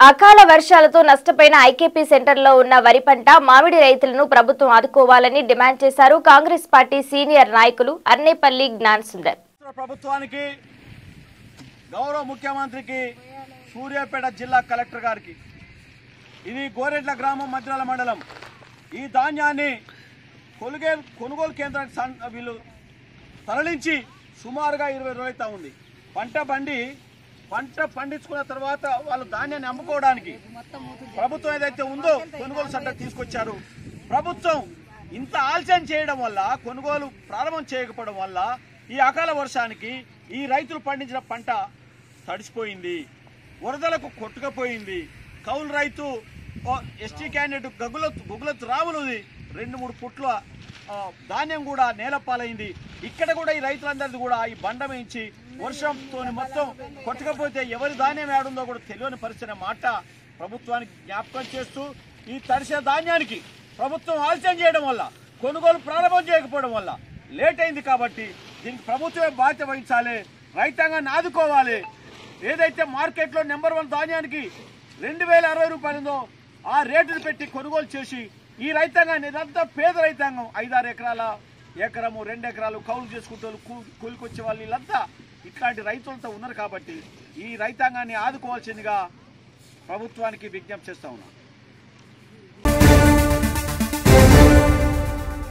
అకాల వర్షాలతో నష్టపోయిన ఐకేపీ సెంటర్లో ఉన్న వరి పంట మామిడి రైతులను ప్రభుత్వం ఆదుకోవాలని డిమాండ్ చేశారు కాంగ్రెస్ పార్టీ సీనియర్ నాయకులు అర్నేపల్లి జ్ఞాన్ సుందర్ రాష్ట్ర ప్రభుత్వానికి గౌరవ ముఖ్యమంత్రికి సూర్యాపేట జిల్లా కలెక్టర్ గారికి ఇది గోరెడ్ల గ్రామం మధ్యాల మండలం ఈ ధాన్యాన్ని కొనుగే కొనుగోలు కేంద్రానికి సన్- వీళ్ళు తరలించి సుమారుగా ఇరవై రోజులైతా ఉంది పంట బండి పంట పండించుకున్న తర్వాత వాళ్ళు ధాన్యాన్ని అమ్ముకోవడానికి ప్రభుత్వం ఏదైతే ఉందో కొనుగోలు చట్టం తీసుకొచ్చారు ప్రభుత్వం ఇంత ఆలస్యం చేయడం వల్ల కొనుగోలు ప్రారంభం చేయకపోవడం వల్ల ఈ అకాల వర్షానికి ఈ రైతులు పండించిన పంట తడిసిపోయింది వరదలకు కొట్టుకపోయింది కౌలు రైతు ఓ ఎస్టీ క్యాండిడేట్ గగుల గుగులత్ రాములుది రెండు మూడు పుట్ల ఆ, ధాన్యం కూడా నేలపాలైంది ఇక్కడ కూడా ఈ రైతులందరిది కూడా ఈ బండ వేయించి వర్షంతో మొత్తం కొట్టకపోతే ఎవరి ధాన్యం ఏడుందో కూడా తెలియని పరిస్థితి మాట ప్రభుత్వానికి జ్ఞాపకం చేస్తూ ఈ తడిసే ధాన్యానికి ప్రభుత్వం ఆలస్యం చేయడం వల్ల కొనుగోలు ప్రారంభం చేయకపోవడం వల్ల లేట్ అయింది కాబట్టి దీనికి ప్రభుత్వమే బాధ్యత వహించాలి రైతాంగాన్ని ఆదుకోవాలి ఏదైతే మార్కెట్లో నెంబర్ వన్ ధాన్యానికి రెండు వేల అరవై రూపాయలు ఉందో ఆ రేటును పెట్టి కొనుగోలు చేసి ఈ రైతాంగాన్ని ఇదంతా పేద రైతాంగం ఐదారు ఎకరాల ఎకరము రెండు ఎకరాలు కౌలు చేసుకుంటే వాళ్ళు కూ- కూలికొచ్చే వాళ్ళు వీళ్ళంతా ఇట్లాంటి రైతులతో ఉన్నారు కాబట్టి ఈ రైతాంగాన్ని ఆదుకోవాల్సిందిగా ప్రభుత్వానికి విజ్ఞప్తి చేస్తా ఉన్నాం